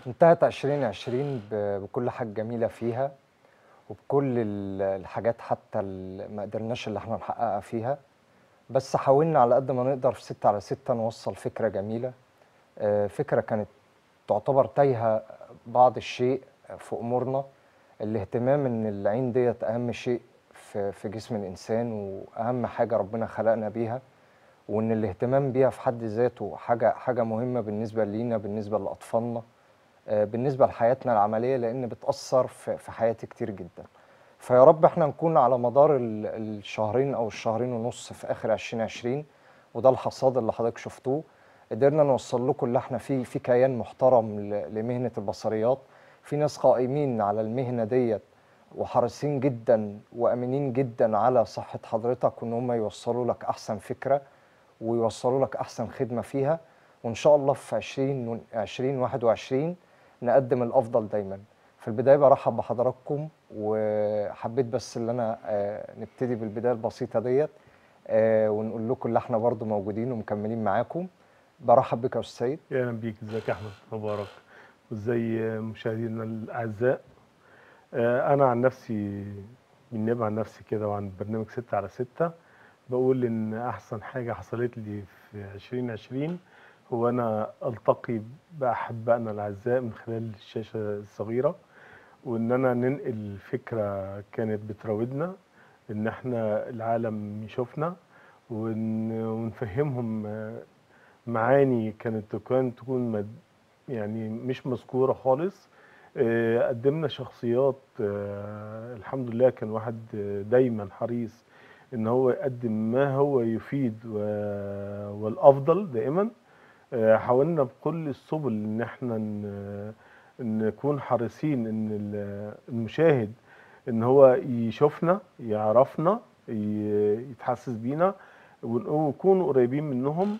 انتهت 2020 ب- بكل حاجة جميلة فيها وبكل ال- الحاجات حتى اللي ما قدرناش اللي احنا نحققها فيها بس حاولنا على قد ما نقدر في ستة على ستة نوصل فكرة جميلة آه، فكرة كانت تعتبر تايهة بعض الشيء في أمورنا الاهتمام إن العين ديت أهم شيء في في جسم الإنسان وأهم حاجة ربنا خلقنا بيها وإن الاهتمام بيها في حد ذاته حاجة حاجة مهمة بالنسبة لينا بالنسبة لأطفالنا آه، بالنسبة لحياتنا العملية لأن بتأثر في في حياتي كتير جدا فيا رب احنا نكون على مدار ال- الشهرين أو الشهرين ونص في آخر 2020 وده الحصاد اللي حضرتك شفتوه قدرنا نوصل لكم اللي احنا فيه في كيان محترم ل- لمهنة البصريات في ناس قائمين على المهنة ديت وحريصين جدا وامنين جدا على صحة حضرتك وان هم يوصلوا لك احسن فكرة ويوصلوا لك احسن خدمة فيها وان شاء الله في 20 2021 نقدم الافضل دايما في البداية برحب بحضراتكم وحبيت بس ان انا آه، نبتدي بالبداية البسيطة ديت آه، ونقول لكم اللي احنا برضو موجودين ومكملين معاكم برحب بك يا استاذ سيد يا اهلا بيك ازيك يا احمد مبارك وازي مشاهدينا الاعزاء آه، انا عن نفسي من نبع عن نفسي كده وعن برنامج ستة على ستة بقول ان احسن حاجة حصلت لي في 2020 هو انا التقي باحبائنا الاعزاء من خلال الشاشة الصغيرة وان انا ننقل فكرة كانت بتراودنا ان احنا العالم يشوفنا ون- ونفهمهم آه، معاني كانت كانت تكون مد يعني مش مذكورة خالص آه، قدمنا شخصيات آه، الحمد لله كان واحد آه، دايما حريص ان هو يقدم ما هو يفيد و- والافضل دائما آه، حاولنا بكل السبل ان احنا ن- نكون حريصين ان ال- المشاهد ان هو يشوفنا يعرفنا ي- يتحسس بينا ونكون قريبين منهم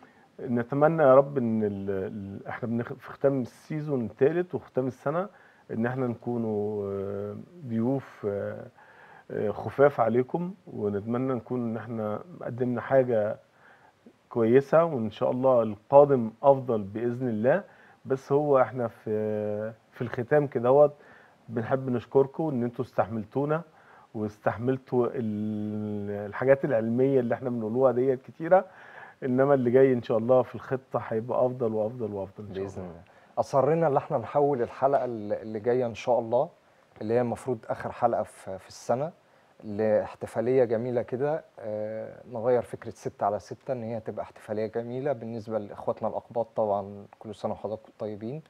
نتمنى يا رب ان ال... ال- احنا بنخ... في ختام السيزون الثالث وختام السنه ان احنا نكونوا آه، ضيوف آه، آه، خفاف عليكم ونتمنى نكون ان احنا قدمنا حاجه كويسه وان شاء الله القادم افضل باذن الله بس هو احنا في في الختام كدهوت بنحب نشكركم ان انتوا استحملتونا واستحملتوا ال- الحاجات العلميه اللي احنا بنقولوها ديت كتيره انما اللي جاي ان شاء الله في الخطه هيبقى افضل وافضل وافضل ان شاء باذن الله الله اصرينا ان احنا نحول الحلقه اللي اللي جايه ان شاء الله اللي هي المفروض اخر حلقه في في السنه لاحتفاليه جميله كده آه، نغير فكره ستة على ستة ان هي تبقى احتفاليه جميله بالنسبه لاخواتنا الاقباط طبعا كل سنه وحضراتكم طيبين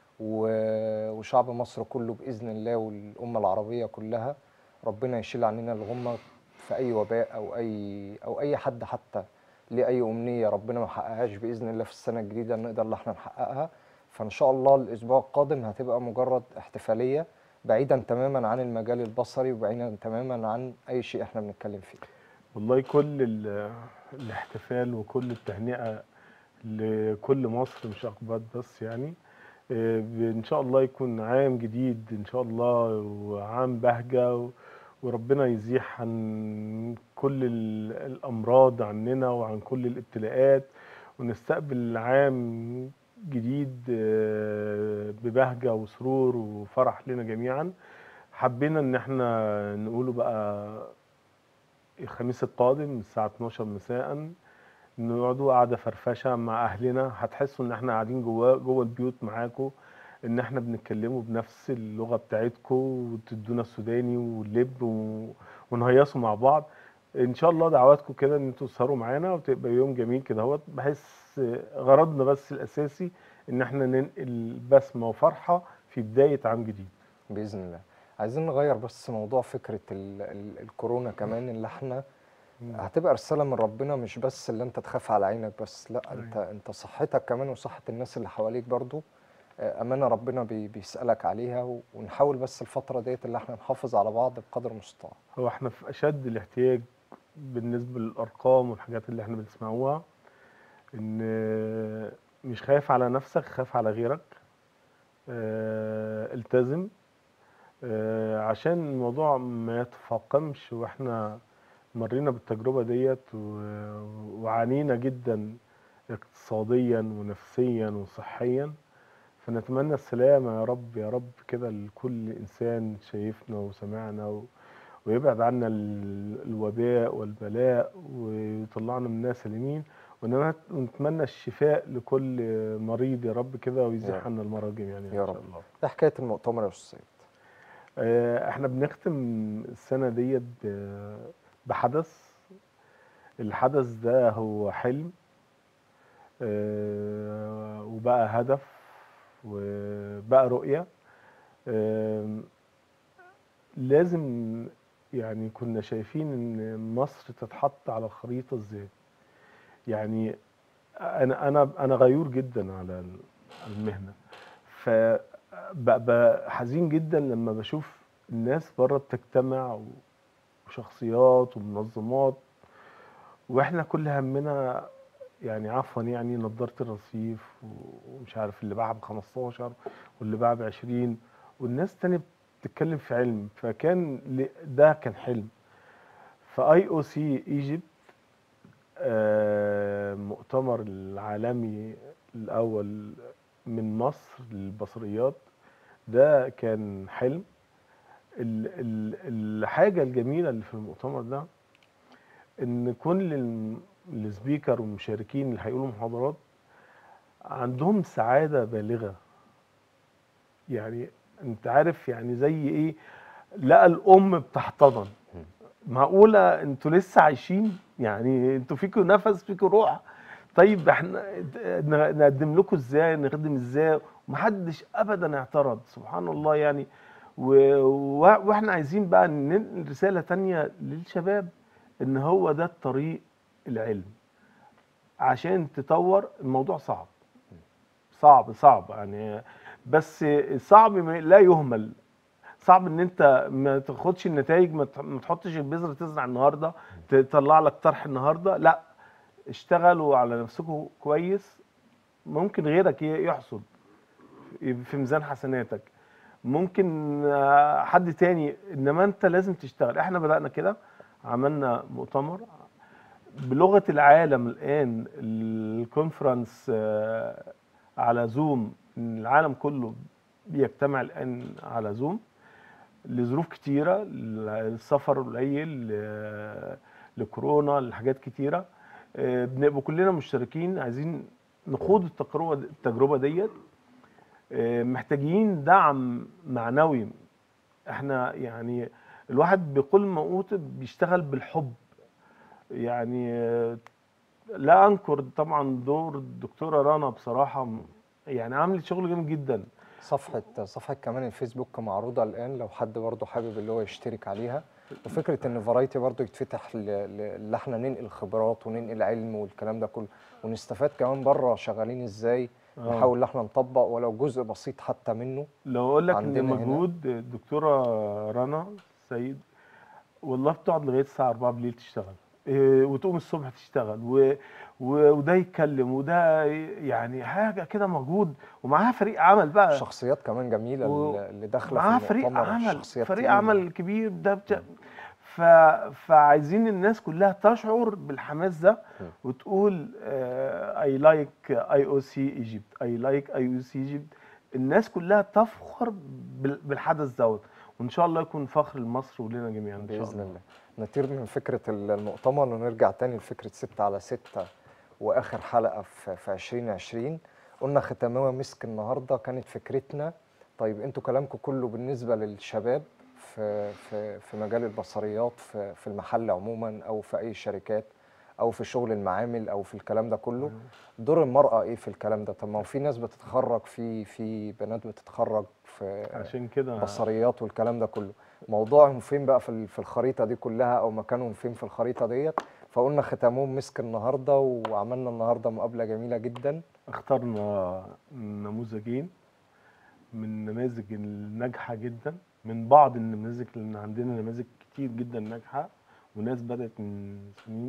و- وشعب مصر كله باذن الله والامه العربيه كلها ربنا يشيل عننا الغمه في اي وباء او اي او اي حد حتى ليه اي امنيه ربنا ما حققهاش باذن الله في السنه الجديده نقدر ان احنا نحققها فان شاء الله الاسبوع القادم هتبقى مجرد احتفاليه بعيدا تماما عن المجال البصري وبعيدا تماما عن اي شيء احنا بنتكلم فيه والله كل ال- الاحتفال وكل التهنئه لكل مصر مش اقباط بس يعني آه، ان شاء الله يكون عام جديد ان شاء الله وعام بهجه و- وربنا يزيح عن كل ال- الامراض عننا وعن كل الابتلاءات ونستقبل عام جديد آه، ببهجه وسرور وفرح لنا جميعا حبينا ان احنا نقوله بقى الخميس القادم الساعة 12 مساء نقعدوا قعدة فرفشة مع أهلنا هتحسوا إن إحنا قاعدين جوه جوه البيوت معاكم إن إحنا بنتكلموا بنفس اللغة بتاعتكم وتدونا السوداني واللب و... ونهيصوا مع بعض إن شاء الله دعواتكم كده إن أنتوا تسهروا معانا وتبقى يوم جميل كده اهوت بحيث غرضنا بس الأساسي إن إحنا ننقل بسمة وفرحة في بداية عام جديد باذن الله عايزين نغير بس موضوع فكره ال ال الكورونا كمان اللي احنا هتبقى رساله من ربنا مش بس اللي انت تخاف على عينك بس لا انت انت صحتك كمان وصحه الناس اللي حواليك برضو آه، امانه ربنا بي بيسالك عليها و- ونحاول بس الفتره ديت اللي احنا نحافظ على بعض بقدر المستطاع هو احنا في اشد الاحتياج بالنسبه للارقام والحاجات اللي احنا بنسمعوها ان مش خايف على نفسك خاف على غيرك اه التزم اه عشان الموضوع ما يتفاقمش واحنا مرينا بالتجربه ديت و- وعانينا جدا اقتصاديا ونفسيا وصحيا فنتمنى السلامة يا رب يا رب كده لكل إنسان شايفنا وسمعنا و... ويبعد عنا ال- الوباء والبلاء ويطلعنا منها سالمين ونت- ونتمنى الشفاء لكل مريض يا رب كده يا ويزيح رب. عنا المرض جميعا يا ان شاء رب. الله ايه حكايه المؤتمر يا استاذ سيد آه، احنا بنختم السنة ديت ب- بحدث الحدث ده هو حلم آه، وبقى هدف وبقى رؤية آم، لازم يعني كنا شايفين ان مصر تتحط على الخريطة ازاي يعني انا انا انا غيور جدا على المهنة فببقى حزين جدا لما بشوف الناس بره بتجتمع وشخصيات ومنظمات واحنا كل همنا يعني عفوا يعني نضاره الرصيف ومش عارف اللي باعها ب 15 واللي باعها ب 20 والناس تاني بتتكلم في علم فكان ل- ده كان حلم فاي او سي ايجيبت المؤتمر العالمي الاول من مصر للبصريات ده كان حلم ال- ال- الحاجه الجميله اللي في المؤتمر ده ان كل الم- السبيكر والمشاركين اللي هيقولوا محاضرات عندهم سعاده بالغه يعني انت عارف يعني زي ايه لقى الام بتحتضن معقوله انتوا لسه عايشين يعني انتوا فيكوا نفس فيكوا روح طيب احنا ن- نقدم لكم ازاي نخدم ازاي ومحدش ابدا اعترض سبحان الله يعني و- و- واحنا عايزين بقى ننقل رساله تانية للشباب ان هو ده الطريق العلم عشان تطور الموضوع صعب صعب صعب يعني بس صعب ما- لا يهمل صعب ان انت ما تاخدش النتائج ما تح- ما تحطش البذره تزرع النهارده تطلع لك طرح النهارده لا اشتغلوا على نفسكم كويس ممكن غيرك ي- يحصد في ميزان حسناتك ممكن آه، حد تاني انما انت لازم تشتغل احنا بدأنا كده عملنا مؤتمر بلغة العالم الآن الكونفرنس آه، على زوم العالم كله بيجتمع الآن على زوم لظروف كتيرة السفر قليل ل- لكورونا لحاجات كتيرة آه، بنبقى كلنا مشتركين عايزين نخوض التجربة التجربة ديت آه، محتاجين دعم معنوي احنا يعني الواحد بكل ما اوتي بيشتغل بالحب يعني آه، لا انكر طبعا دور الدكتوره رنا بصراحه م- يعني عملت شغل جامد جدا صفحة صفحة كمان الفيسبوك معروضة الآن لو حد برضه حابب اللي هو يشترك عليها وفكرة إن فرايتي برضه يتفتح ل- ل- اللي احنا ننقل خبرات وننقل علم والكلام ده كله ونستفاد كمان بره شغالين إزاي آه. نحاول إن احنا نطبق ولو جزء بسيط حتى منه لو اقول لك ان عندنا هنا. مجهود الدكتوره رنا سيد والله بتقعد لغايه الساعه 4 بالليل تشتغل إيه، وتقوم الصبح تشتغل و... و... وده يتكلم وده يعني حاجه كده مجهود ومعاها فريق عمل بقى شخصيات كمان جميلة و- اللي داخلة معاها في فريق المؤتمر عمل شخصيات فريق تقيلة. عمل كبير ده بت... ف... فعايزين الناس كلها تشعر بالحماس ده م. وتقول اي لايك اي او سي ايجيبت اي لايك اي او سي ايجيبت الناس كلها تفخر بال- بالحدث دوت وان شاء الله يكون فخر لمصر ولنا جميعا ان شاء بإذن الله الله نطير من فكرة المؤتمر ونرجع تاني لفكرة ستة على ستة وآخر حلقة في في 2020 قلنا ختامها مسك النهاردة كانت فكرتنا طيب انتوا كلامكم كله بالنسبة للشباب في في في مجال البصريات في في المحل عموما أو في أي شركات أو في شغل المعامل أو في الكلام ده كله دور المرأة إيه في الكلام ده؟ طب ما هو في ناس بتتخرج في في بنات بتتخرج في عشان كده بصريات والكلام ده كله موضوعهم فين بقى في ال- في الخريطه دي كلها او مكانهم فين في الخريطه ديت فقلنا ختامهم مسك النهارده وعملنا النهارده مقابله جميله جدا اخترنا نموذجين من نماذج الناجحة جدا من بعض النماذج لأن عندنا نماذج كتير جدا ناجحة وناس بدأت من سنين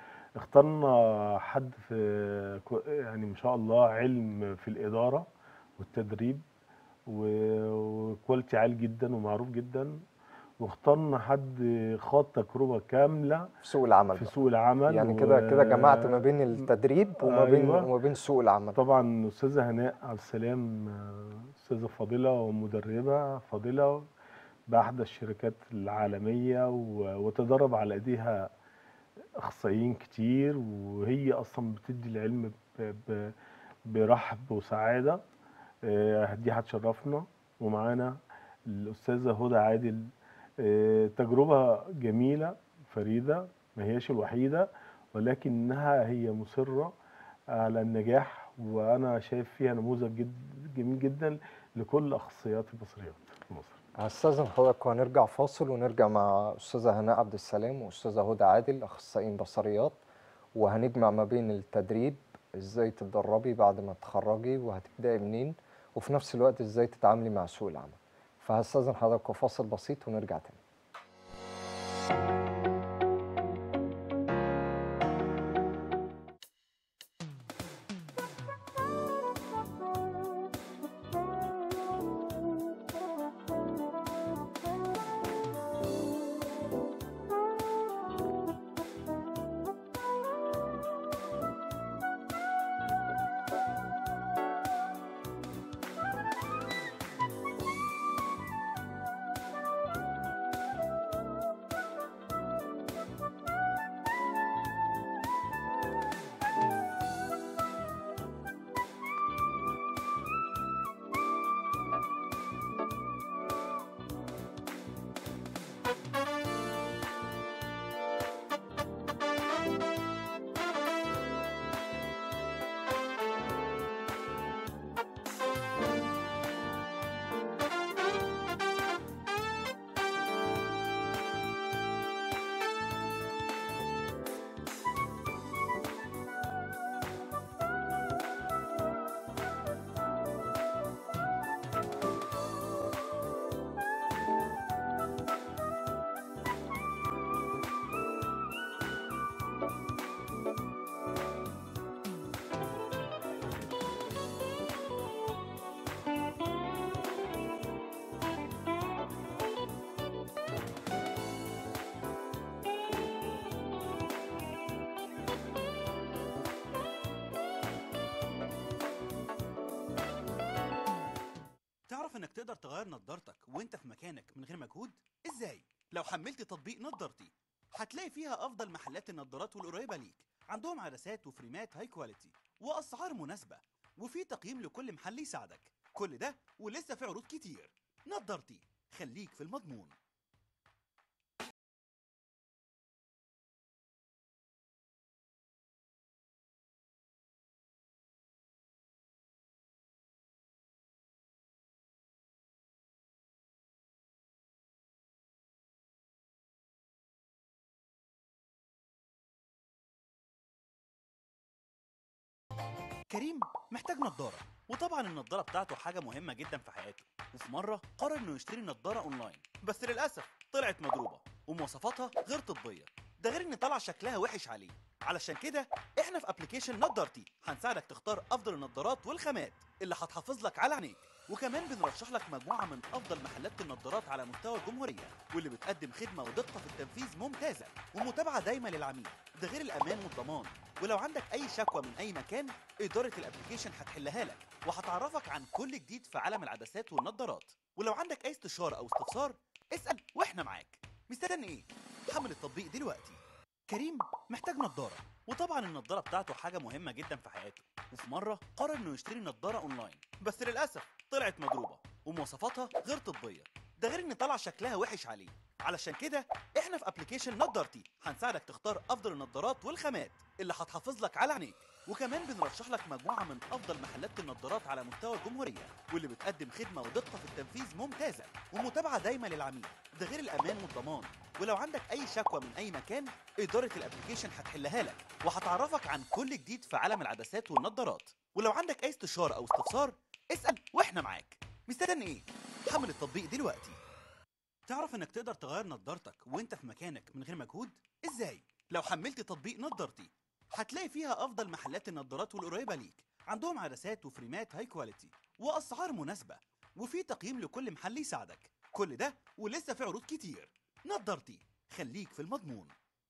اخترنا حد في كو- يعني ما شاء الله علم في الإدارة والتدريب و- وكواليتي عالي جدا ومعروف جدا واخترنا حد خاض تجربه كامله في سوق العمل في بقى. سوق العمل يعني و- كده كده جمعت ما بين التدريب وما بين أيوة. وما بين سوق العمل طبعا استاذه هناء عبد السلام آه، استاذه فاضله ومدربه فاضله باحدى الشركات العالميه و- وتدرب على ايديها اخصائيين كتير وهي اصلا بتدي العلم ب- ب- برحب وسعاده آه، دي هتشرفنا ومعانا الاستاذه هدى عادل آه، تجربه جميله فريده ما هياش الوحيده ولكنها هي مصره على النجاح وانا شايف فيها نموذج جد جميل جدا لكل اخصائيات البصريات في مصر هستاذن حضرتك وهنرجع فاصل ونرجع مع استاذه هناء عبد السلام واستاذه هدى عادل اخصائيين بصريات وهنجمع ما بين التدريب ازاي تتدربي بعد ما تتخرجي وهتبداي منين وفي نفس الوقت ازاي تتعاملي مع سوق العمل فهستاذن حضرتك وفاصل بسيط ونرجع تاني تعرف انك تقدر تغير نظارتك وانت في مكانك من غير مجهود ازاي لو حملت تطبيق نظارتي هتلاقي فيها افضل محلات النظارات والقريبه ليك عندهم عدسات وفريمات هاي كواليتي واسعار مناسبه وفي تقييم لكل محل يساعدك كل ده ولسه في عروض كتير نظارتي خليك في المضمون كريم محتاج نظارة وطبعا النظارة بتاعته حاجة مهمة جدا في حياته وفي مرة قرر انه يشتري نظارة اونلاين بس للأسف طلعت مضروبة ومواصفاتها غير طبية ده غير ان طلع شكلها وحش عليه علشان كده احنا في ابلكيشن نضارتي هنساعدك تختار افضل النظارات والخامات اللي هتحافظ لك على عينيك وكمان بنرشح لك مجموعة من افضل محلات النظارات على مستوى الجمهورية واللي بتقدم خدمة ودقة في التنفيذ ممتازة ومتابعة دايمة للعميل ده غير الامان والضمان ولو عندك اي شكوى من اي مكان اداره الابلكيشن هتحلها لك وهتعرفك عن كل جديد في عالم العدسات والنظارات ولو عندك اي استشاره او استفسار اسال واحنا معاك مستني ايه حمل التطبيق دلوقتي كريم محتاج نظاره وطبعا النظاره بتاعته حاجه مهمه جدا في حياته وفي مره قرر انه يشتري نظاره اونلاين بس للاسف طلعت مضروبه ومواصفاتها غير طبيه ده غير ان طلع شكلها وحش عليه علشان كده احنا في ابلكيشن نضارتي هنساعدك تختار افضل النظارات والخامات اللي هتحافظ لك على عينيك وكمان بنرشح لك مجموعه من افضل محلات النظارات على مستوى الجمهوريه واللي بتقدم خدمه ودقه في التنفيذ ممتازه ومتابعه دايمه للعميل ده غير الامان والضمان ولو عندك اي شكوى من اي مكان اداره الابلكيشن هتحلها لك وهتعرفك عن كل جديد في عالم العدسات والنظارات ولو عندك اي استشاره او استفسار اسال واحنا معاك مستني ايه حمل التطبيق دلوقتي تعرف انك تقدر تغير نظارتك وانت في مكانك من غير مجهود ازاي لو حملت تطبيق نظارتي هتلاقي فيها افضل محلات النظارات والقريبه ليك عندهم عدسات وفريمات هاي كواليتي واسعار مناسبه وفي تقييم لكل محل يساعدك كل ده ولسه في عروض كتير نضارتي خليك في المضمون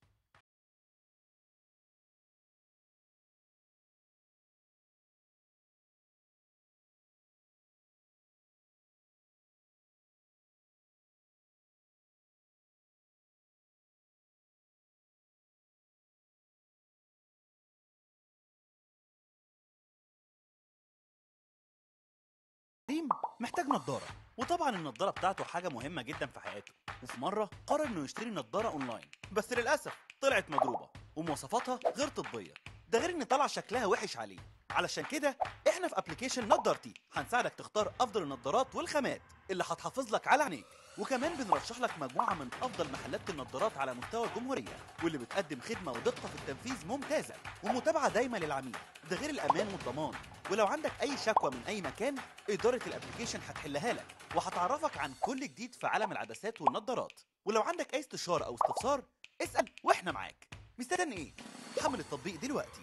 كريم محتاج نظارة وطبعا النظارة بتاعته حاجة مهمة جدا في حياته وفي مرة قرر انه يشتري نظارة اونلاين بس للأسف طلعت مضروبة ومواصفاتها غير طبية ده غير ان طلع شكلها وحش عليه علشان كده احنا في ابلكيشن نضارتي هنساعدك تختار افضل النظارات والخامات اللي هتحافظ لك على عينيك وكمان بنرشح لك مجموعة من أفضل محلات النظارات على مستوى الجمهورية واللي بتقدم خدمة ودقة في التنفيذ ممتازة ومتابعة دايمة للعميل ده غير الأمان والضمان ولو عندك أي شكوى من أي مكان إدارة الأبليكيشن هتحلها لك وهتعرفك عن كل جديد في عالم العدسات والنظارات ولو عندك أي استشارة أو استفسار اسأل وإحنا معاك مستني إيه؟ حمل التطبيق دلوقتي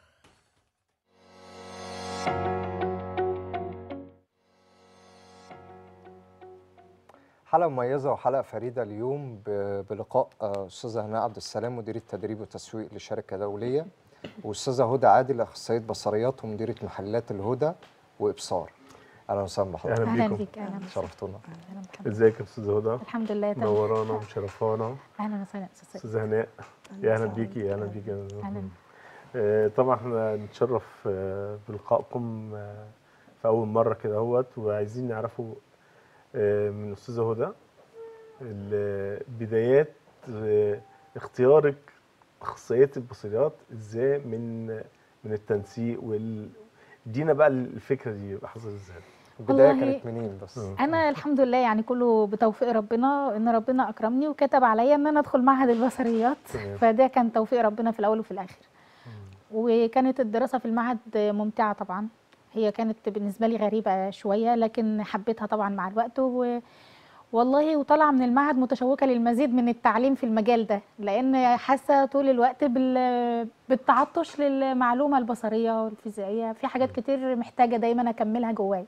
حلقة مميزة وحلقة فريدة اليوم ب- بلقاء آه، أستاذة هناء عبد السلام مديرة تدريب وتسويق لشركة دولية وأستاذة هدى عادل أخصائية بصريات ومديرة محلات الهدى وإبصار أهلا وسهلا بحضرتك اهلا اهلا بيكم بيك اهلا وسهلا. شرفتونا اهلا محمد ازيك يا استاذه هدى الحمد لله تمام منورانا ومشرفانا اهلا وسهلا يا استاذ سيد. استاذه هناء يا اهلا بيكي اهلا بيكي اهلا آه، طبعا احنا نتشرف آه، بلقائكم آه، في اول مره كده اهوت وعايزين نعرفوا آه، من استاذه هدى ال- بدايات آه، اختيارك اخصائيات البصريات ازاي من من التنسيق وال ادينا بقى الفكره دي حصلت ازاي البداية والله كانت منين بس؟ آه. انا الحمد لله يعني كله بتوفيق ربنا ان ربنا اكرمني وكتب عليا ان انا ادخل معهد البصريات تمام. فده كان توفيق ربنا في الاول وفي الاخر وكانت الدراسه في المعهد ممتعه طبعا هي كانت بالنسبه لي غريبه شويه لكن حبيتها طبعا مع الوقت و والله وطالعه من المعهد متشوقه للمزيد من التعليم في المجال ده لان حاسه طول الوقت بال... بالتعطش للمعلومه البصريه والفيزيائيه في حاجات كتير محتاجه دايما اكملها جوايا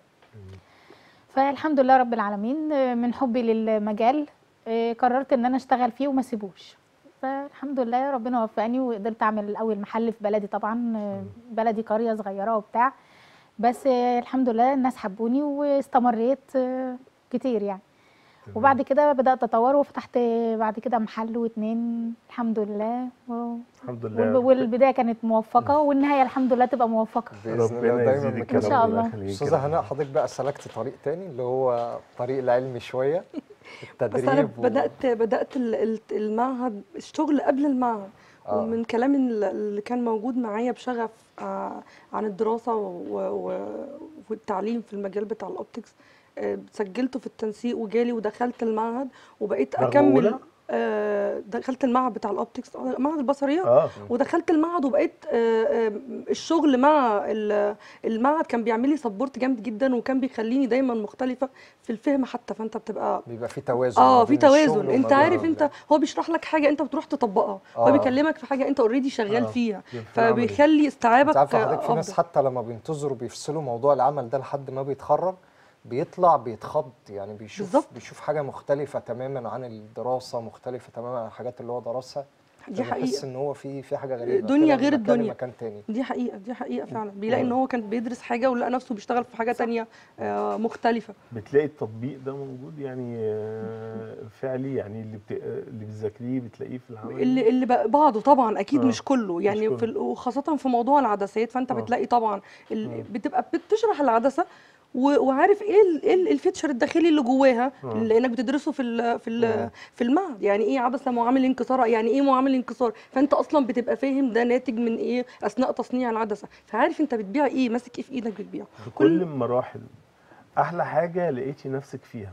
فالحمد لله رب العالمين آه، من حبي للمجال آه، قررت ان انا اشتغل فيه وما اسيبوش فالحمد لله ربنا وفقني وقدرت اعمل اول محل في بلدي طبعا آه، بلدي قريه صغيره وبتاع بس آه، الحمد لله الناس حبوني واستمريت آه، كتير يعني وبعد كده بدات اطور وفتحت بعد كده محل واتنين الحمد لله و... الحمد والب- لله والبدايه كانت موفقه والنهايه الحمد لله تبقى موفقه بإذن الله ربنا دايما يزيدك مكمل. إن شاء الله. أستاذة هناء حضرتك بقى سلكت طريق تاني اللي هو الطريق العلمي شوية بس انا التدريب و- بدات بدات ال- ال- المعهد الشغل قبل المعهد آه. ومن كلام ال- اللي كان موجود معايا بشغف آه، عن الدراسه و- و- والتعليم في المجال بتاع الاوبتكس آه، سجلته في التنسيق وجالي ودخلت المعهد وبقيت رغم اكمل أولى؟ آه، دخلت المعهد بتاع الاوبتكس آه، معهد البصريات اه ودخلت المعهد وبقيت آه، آه، الشغل مع ال- المعهد كان بيعمل لي سبورت جامد جدا وكان بيخليني دايما مختلفه في الفهم حتى فانت بتبقى بيبقى في توازن ما اه في بين الشغل توازن وما انت بين عارف ال- انت هو بيشرح لك حاجه انت بتروح تطبقها آه. هو بيكلمك في حاجه انت اوريدي شغال آه. فيها في العملي. فبيخلي استيعابك انت عارفه حضرتك في افضل ناس حتى لما بينتظروا بيفصلوا موضوع العمل ده لحد ما بيتخرج بيطلع بيتخض يعني بيشوف بالظبط. بيشوف حاجه مختلفه تماما عن الدراسه مختلفه تماما عن الحاجات اللي هو درسها دي فبيحس حقيقه ان هو في في حاجه غريبه دنيا طلع غير من مكان الدنيا. لمكان تاني دي حقيقه دي حقيقه فعلا بيلاقي ان هو كان بيدرس حاجه ولقى نفسه بيشتغل في حاجه تانية آه، مختلفه بتلاقي التطبيق ده موجود يعني آه، فعلي يعني اللي بت... اللي بتذاكريه بتلاقيه في العمل اللي اللي بقى- بعضه طبعا اكيد آه، مش كله يعني كله. في ال- وخاصه في موضوع العدسات فانت آه. بتلاقي طبعا ال- آه. بتبقى بتشرح العدسه و- وعارف ايه ال- ايه ال- الفيتشر الداخلي اللي جواها آه. لانك بتدرسه في ال في آه. ال في المعهد يعني ايه عدسه معامل انكسار يعني ايه معامل انكسار فانت اصلا بتبقى فاهم ده ناتج من ايه اثناء تصنيع العدسه فعارف انت بتبيع ايه ماسك ايه في ايدك بتبيع في كل- كل المراحل احلى حاجه لقيتي نفسك فيها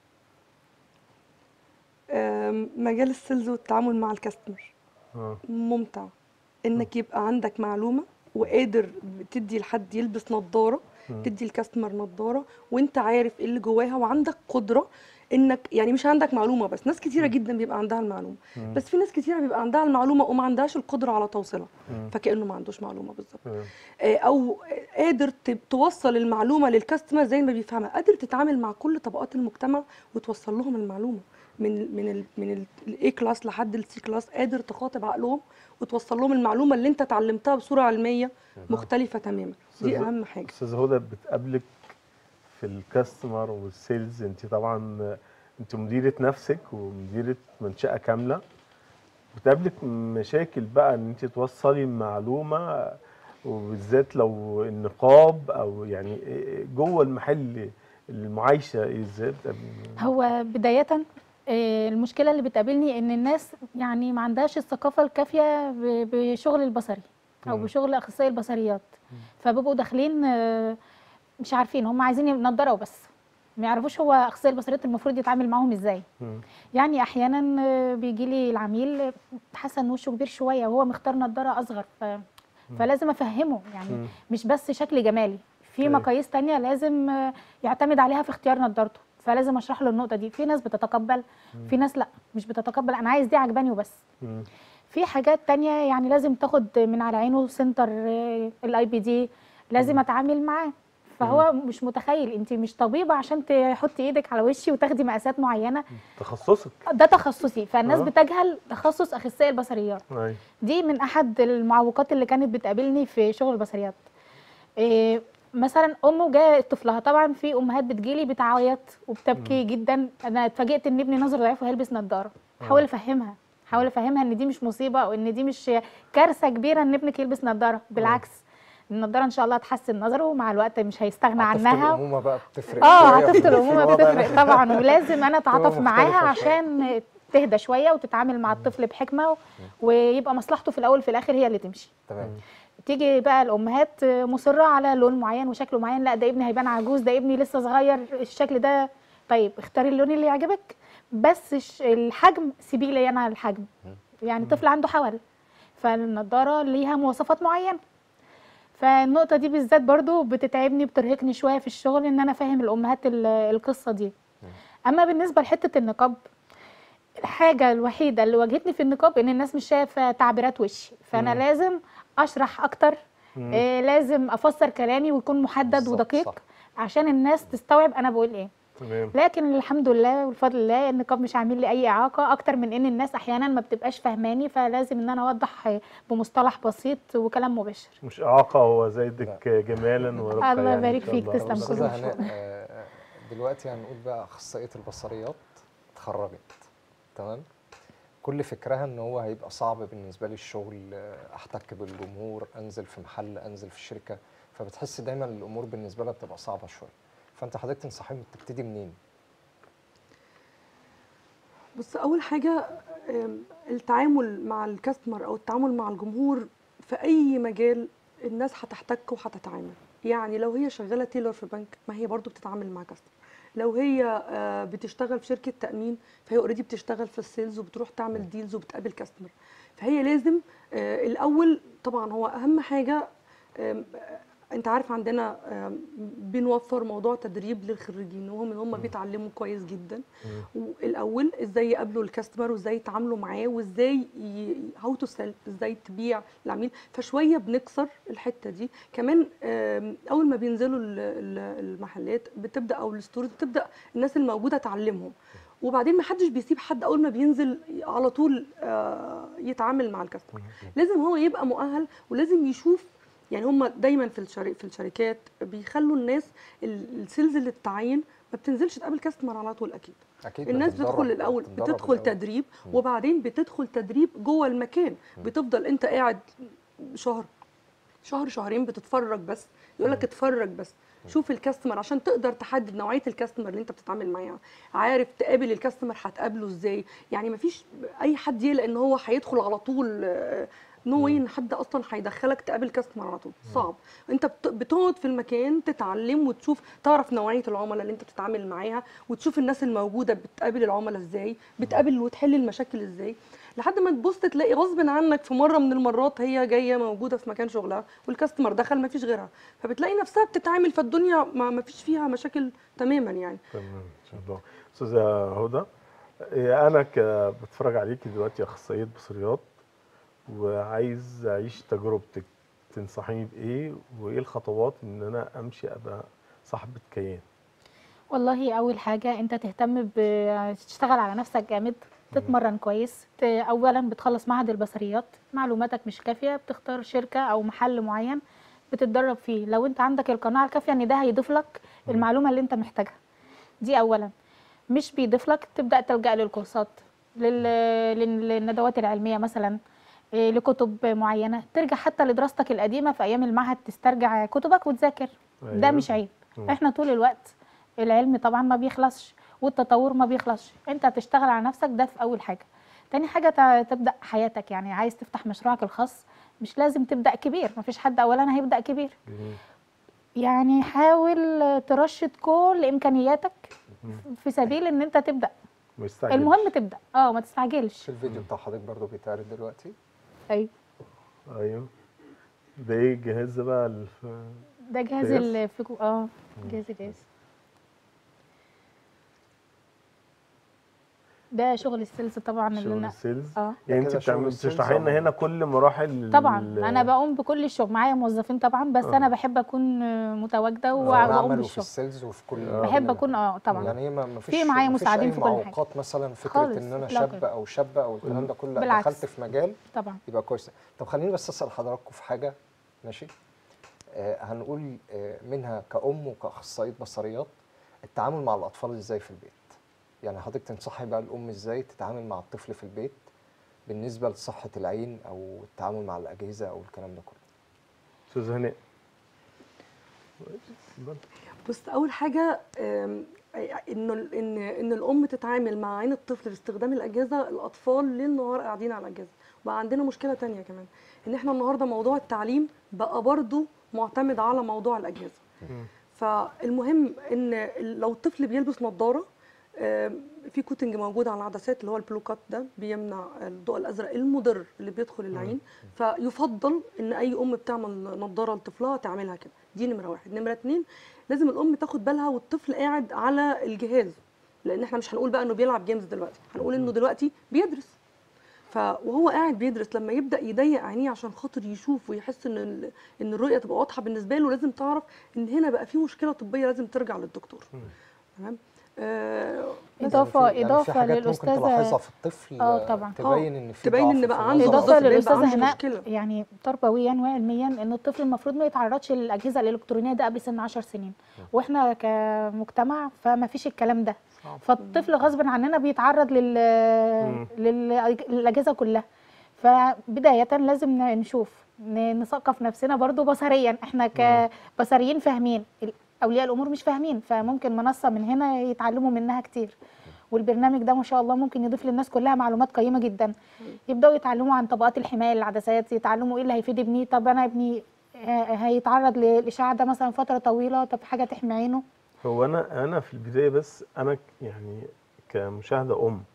آم، مجال السيلز والتعامل مع الكاستمر اه ممتع انك يبقى عندك معلومه وقادر تدي لحد يلبس نظاره مم. تدي الكاستمر نظاره وانت عارف ايه اللي جواها وعندك قدره انك يعني مش عندك معلومه بس ناس كتيره جدا بيبقى عندها المعلومه بس في ناس كتيره بيبقى عندها المعلومه وما عندهاش القدره على توصيلها مم. فكانه ما عندوش معلومه بالظبط تمام. آه، او قادر ت- توصل المعلومه للكاستمر زي ما بيفهمها قادر تتعامل مع كل طبقات المجتمع وتوصل لهم المعلومه من من ال من الاي كلاس لحد السي كلاس قادر تخاطب عقلهم وتوصل لهم المعلومه اللي انت اتعلمتها بصوره علميه مختلفه تماما دي أستاذة- اهم حاجه استاذه هدى بتقابلك في الكاستمر والسيلز انت طبعا انت مديره نفسك ومديره منشاه كامله بتقابلك مشاكل بقى ان انت توصلي المعلومه وبالذات لو النقاب او يعني جوه المحل المعايشه ازاي بتقابلي هو بداية آه، المشكلة اللي بتقابلني إن الناس يعني ما عندهاش الثقافة الكافية ب- بشغل البصري أو مم. بشغل أخصائي البصريات فبيبقوا داخلين آه، مش عارفين هم عايزين نضارة وبس ما يعرفوش هو أخصائي البصريات المفروض يتعامل معاهم إزاي مم. يعني أحيانا آه، بيجي لي العميل آه، حاسة إن وشه كبير شوية وهو مختار نضارة أصغر ف... فلازم أفهمه يعني مم. مش بس شكل جمالي في أيوة. مقاييس تانية لازم آه، يعتمد عليها في اختيار نضارته فلازم اشرح له النقطه دي في ناس بتتقبل في ناس لا مش بتتقبل انا عايز دي عجباني وبس مم. في حاجات تانية يعني لازم تاخد من على عينه سنتر الاي بي دي لازم اتعامل معاه فهو مش متخيل انت مش طبيبه عشان تحطي ايدك على وشي وتاخدي مقاسات معينه تخصصك ده تخصصي فالناس آه. بتجهل تخصص اخصائي البصريات ايوه دي من احد المعوقات اللي كانت بتقابلني في شغل البصريات إيه مثلا ام جايه طفلها طبعا في امهات بتجيلي بتعيط وبتبكي جدا انا اتفاجئت ان ابني نظره ضعيف وهيلبس نظاره حاول افهمها حاول افهمها ان دي مش مصيبه او ان دي مش كارثه كبيره ان ابنك يلبس نظاره بالعكس النضاره ان شاء الله هتحسن نظره ومع الوقت مش هيستغنى عاطفة عنها الامومه بقى بتفرق اه شوية في- عاطفه في الامومه الوضع ده. بتفرق طبعا ولازم انا اتعاطف مختلفة معاها شوية. عشان تهدى شويه وتتعامل مع الطفل بحكمه و- ويبقى مصلحته في الاول في الاخر هي اللي تمشي تمام تيجي بقى الامهات مصره على لون معين وشكله معين لا ده ابني هيبان عجوز ده ابني لسه صغير الشكل ده طيب اختاري اللون اللي يعجبك بس ش- الحجم سيبيه لي انا الحجم يعني طفل عنده حول فالنضاره ليها مواصفات معينه فالنقطه دي بالذات برضو بتتعبني بترهقني شويه في الشغل ان انا فاهم الامهات ال- القصه دي اما بالنسبه لحته النقاب الحاجه الوحيده اللي واجهتني في النقاب ان الناس مش شايفه تعبيرات وشي فانا مم. لازم اشرح اكتر مم. إيه لازم افسر كلامي ويكون محدد بالظبط، ودقيق صح. عشان الناس تستوعب انا بقول ايه تمام لكن الحمد لله والفضل لله النقاب مش عامل لي اي اعاقه اكتر من ان الناس احيانا ما بتبقاش فاهماني فلازم ان انا اوضح بمصطلح بسيط وكلام مباشر مش اعاقه هو زايدك جمالا ورقه الله يعني إن يبارك شاء فيك، الله. تسلم. طب كل استاذه الشكر. هناء آه، دلوقتي هنقول بقى اخصائيه البصريات اتخرجت تمام كل فكرها ان هو هيبقى صعب بالنسبه لي الشغل آه، احتك بالجمهور انزل في محل انزل في شركه فبتحس دايما الامور بالنسبه لها بتبقى صعبه شويه فانت حضرتك تنصحيهم تبتدي منين بص اول حاجه آم، التعامل مع الكاستمر او التعامل مع الجمهور في اي مجال الناس هتحتك وهتتعامل يعني لو هي شغاله تيلر في بنك ما هي برضو بتتعامل مع كاستمر لو هي آه، بتشتغل في شركه تامين فهي اوريدي بتشتغل في السيلز وبتروح تعمل ديلز وبتقابل كاستمر فهي لازم آه، الاول طبعا هو اهم حاجه آم، انت عارف عندنا آم، بنوفر موضوع تدريب للخريجين وهم ان هم بيتعلموا كويس جدا الاول ازاي يقابلوا الكاستمر وازاي يتعاملوا معاه وازاي هاو تو سيل ازاي تبيع العميل فشويه بنكسر الحته دي كمان آم، اول ما بينزلوا ال- ال- المحلات بتبدا او الستورز بتبدا الناس الموجوده تعلمهم وبعدين ما حدش بيسيب حد اول ما بينزل على طول آه، يتعامل مع الكاستمر لازم هو يبقى مؤهل ولازم يشوف يعني هم دايما في الشري في الشركات بيخلوا الناس ال- السيلز اللي بتتعين ما بتنزلش تقابل كاستمر على طول اكيد اكيد الناس بتتدرب- بتدخل الاول بتتدرب بتدخل الأول. تدريب وبعدين بتدخل تدريب جوه المكان بتفضل انت قاعد شهر شهر شهرين بتتفرج بس يقول لك اتفرج بس شوف الكاستمر عشان تقدر تحدد نوعيه الكاستمر اللي انت بتتعامل معاه عارف تقابل الكاستمر هتقابله ازاي يعني مفيش اي حد يقلق ان هو هيدخل على طول نو واي ان حد اصلا هيدخلك تقابل كاستمر على طول صعب انت بت- بتقعد في المكان تتعلم وتشوف تعرف نوعيه العملاء اللي انت بتتعامل معاها وتشوف الناس الموجوده بتقابل العملاء ازاي بتقابل وتحل المشاكل ازاي لحد ما تبص تلاقي غصب عنك في مره من المرات هي جايه موجوده في مكان شغلها والكاستمر دخل ما فيش غيرها فبتلاقي نفسها بتتعامل فالدنيا ما ما فيش فيها مشاكل تماما يعني تمام ان شاء شاء الله استاذه هدى إيه، انا ك بتفرج عليكي دلوقتي اخصائيه بصريات وعايز اعيش تجربتك تنصحيني بايه وايه الخطوات ان انا امشي ابقى صاحبه كيان والله اول حاجه انت تهتم ب- تشتغل على نفسك جامد تتمرن كويس ت- اولا بتخلص معهد البصريات معلوماتك مش كافيه بتختار شركه او محل معين بتتدرب فيه لو انت عندك القناعه الكافيه ان ده هيضيف لك المعلومه اللي انت محتاجها دي اولا مش بيضيف لك تبدا تلجا للكورسات لل- لل- للندوات العلميه مثلا إيه، لكتب معينه ترجع حتى لدراستك القديمه في ايام المعهد تسترجع كتبك وتذاكر ده أيوة. مش عيب مم. احنا طول الوقت العلم طبعا ما بيخلصش والتطور ما بيخلصش انت هتشتغل على نفسك ده في اول حاجه تاني حاجه تع- تبدا حياتك يعني عايز تفتح مشروعك الخاص مش لازم تبدا كبير ما فيش حد اولا هيبدا كبير جميل. يعني حاول ترشد كل امكانياتك في سبيل ان انت تبدا ما يستعجلش. المهم تبدا اه ما تستعجلش مش الفيديو بتاع حضرتك برضو بيتعرض دلوقتي ايوه ايوه ده ايه الجهاز ده بقى الف... ده جهاز جهاز؟ الفيكو اه جهاز الجهاز ده شغل السيلز طبعا اللي شغل انا السيلز اه يعني انت كده شغل بتعمل السيلز بتشرحي لنا عموماً. هنا كل مراحل طبعا ال- انا بقوم بكل الشغل معايا موظفين طبعا بس آه. انا بحب اكون متواجده في وبقوم العمل وفي بالشغل السيلز وفي كل بحب اكون اه طبعا يعني هي ما ما فيش في معايا ما فيش مساعدين أي في كل حاجة. معوقات مثلا فكره خالص، ان انا إطلاقاً. شاب او شابه او الكلام ده كله بالعكس. دخلت في مجال طبعا يبقى كويس طب خليني بس اسال حضراتكم في حاجه ماشي آه هنقول آه منها كأم وكأخصائية بصريات التعامل مع الأطفال ازاي في البيت يعني حضرتك تنصحي بقى الأم ازاي تتعامل مع الطفل في البيت بالنسبة لصحة العين أو التعامل مع الأجهزة أو الكلام ده كله استاذ هناء بص اول حاجه آم، انه ال- ان ان الام تتعامل مع عين الطفل باستخدام الاجهزه الاطفال ليل نهار قاعدين على الاجهزه وبقى عندنا مشكله تانية كمان ان احنا النهارده موضوع التعليم بقى برضو معتمد على موضوع الاجهزه فالمهم ان لو الطفل بيلبس نظاره آم، في كوتنج موجود على العدسات اللي هو البلوكات ده بيمنع الضوء الازرق المضر اللي بيدخل العين فيفضل ان اي ام بتعمل نظاره لطفلها تعملها كده دي نمره واحد نمره اتنين لازم الام تاخد بالها والطفل قاعد على الجهاز لان احنا مش هنقول بقى انه بيلعب جيمز دلوقتي هنقول انه دلوقتي بيدرس ف وهو قاعد بيدرس لما يبدا يضيق عينيه عشان خاطر يشوف ويحس ان ال- ان الرؤيه تبقى واضحه بالنسبه له لازم تعرف ان هنا بقى في مشكله طبيه لازم ترجع للدكتور تمام آه بس. إضافة- في- إضافة في حاجات للأستاذة- ممكن تلاحظها في الطفل آه، طبعا. تبين ان في تبين ضعف إن في بقى عنده النظر. ضعف. إضافة بيبقى للأستاذة عنده هناء مشكلة. يعني تربويا وعلميا إن الطفل المفروض ما يتعرضش للأجهزة الإلكترونية ده قبل سن 10 سنين وإحنا كمجتمع فما فيش الكلام ده فالطفل غصب عننا بيتعرض لل... لل... للأجهزة كلها فبداية لازم ن- نشوف ن- نثقف نفسنا برضو بصريا احنا كبصريين فاهمين ال- اولياء الامور مش فاهمين فممكن منصه من هنا يتعلموا منها كتير والبرنامج ده ما شاء الله ممكن يضيف للناس كلها معلومات قيمه جدا يبداوا يتعلموا عن طبقات الحمايه للعدسات يتعلموا ايه اللي هيفيد ابني طب انا ابني ه- هيتعرض للاشعاع ده مثلا فتره طويله طب حاجه تحمي عينه هو انا انا في البدايه بس انا ك- يعني كمشاهده ام